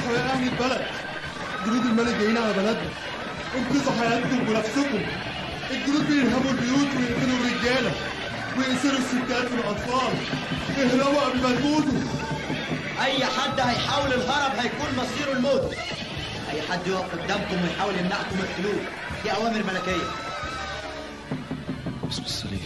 اصحوا يا اهل البلد جنود الملك جايين على بلدنا انقذوا حياتكم ونفسكم الجنود بيرهبوا البيوت ويقتلوا الرجاله ويأسروا الستات والاطفال اهربوا قبل ما تموتوا اي حد هيحاول الهرب هيكون مصيره الموت اي حد يقف قدامكم ويحاول يمنعكم اقتلوه دي اوامر ملكيه باسم الصليب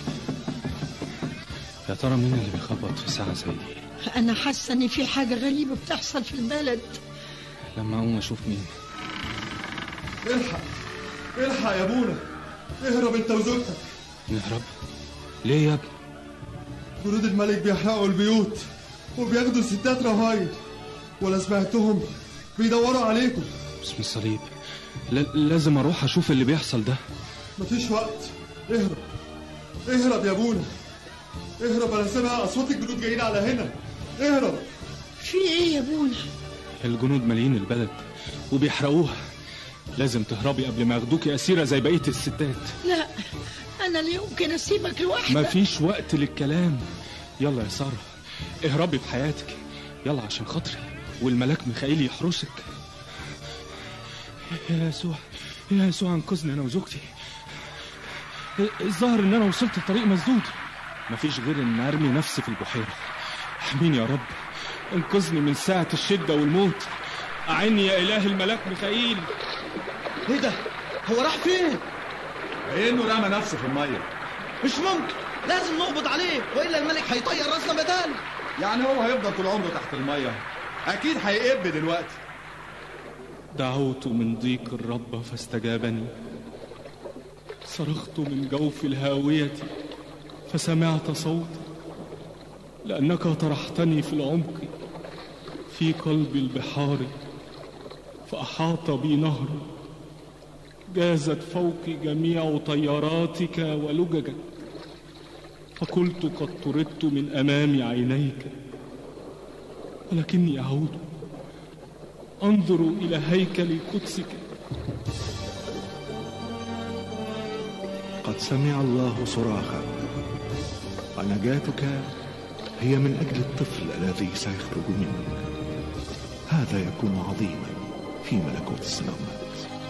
يا ترى مين اللي بيخبط في ساعة زي دي أنا حاسة إن في حاجة غريبة بتحصل في البلد لما أقوم أشوف مين الحق الحق يا ابونا اهرب انت وزوجتك نهرب ليه يا ابني جنود الملك بيحرقوا البيوت وبياخدوا الستات رهاين ولا سمعتهم بيدوروا عليكم باسم الصليب لا لازم أروح أشوف اللي بيحصل ده مفيش وقت اهرب اهرب يا ابونا اهرب انا سامع اصوات الجنود جايين على هنا اهرب في إيه يا بونا الجنود مالين البلد وبيحرقوها لازم تهربي قبل ما ياخدوكي أسيرة زي بقية الستات لا أنا لا يمكن أسيبك لوحدك مفيش وقت للكلام يلا يا سارة اهربي بحياتك يلا عشان خاطري والملاك ميخائيل يحرسك يا يسوع يا يسوع انقذني انا وزوجتي الظاهر ان انا وصلت لطريق مسدود مفيش غير ان ارمي نفسي في البحيره احميني يا رب انقذني من ساعه الشده والموت اعني يا اله الملاك ميخائيل ايه ده هو راح فين كانه رمى نفسه في الميه مش ممكن لازم نقبض عليه والا الملك هيطير راسنا بداله يعني هو هيفضل طول عمره تحت الميه اكيد هيقب دلوقتي دعوت من ضيق الرب فاستجابني صرخت من جوف الهاوية فسمعت صوتي لأنك طرحتني في العمق في قلب البحار فأحاط بي نهر جازت فوقي جميع طياراتك ولججك فقلت قد طردت من أمام عينيك ولكني أعود انظر الى هيكل قدسك قد سمع الله صراخك ونجاتك هي من أجل الطفل الذي سيخرج منك هذا يكون عظيما في ملكوت السماوات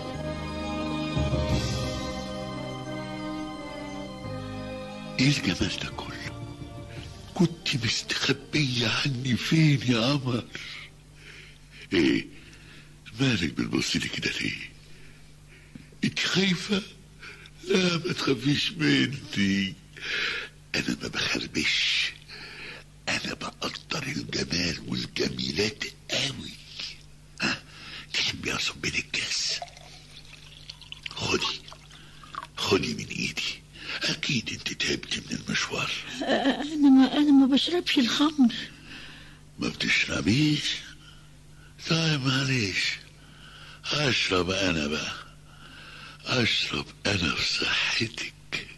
ايه الجمال ده كله كنت مستخبية عني فين يا قمر ايه مالك بتبص لي كده ليه انت خايفة لا ما تخافيش مني انا ما بخربش انا بقدر الجمال والجميلات قوي ها تحبي اصب لك كاس خدي خدي من ايدي اكيد انت تعبت من المشوار أنا ما أنا ما بشربش الخمر ما بتشربيش طيب معلش اشرب انا بقى اشرب انا في صحتك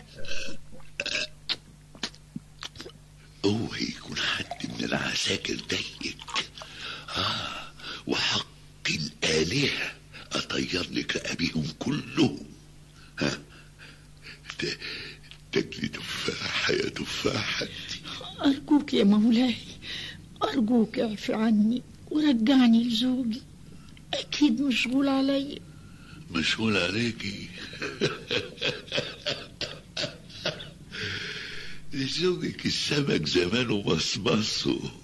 اوعي يكون حد من العساكر ضايقك اه وحق الالهه اطير لك رقابيهم كلهم ها ت- تاكلي تفاحه يا تفاحه أرجوك يا مولاي أرجوك اعفي عني ورجعني لزوجي أكيد مشغول عليا مشغول عليكي زوجك السمك زمانه مصمصه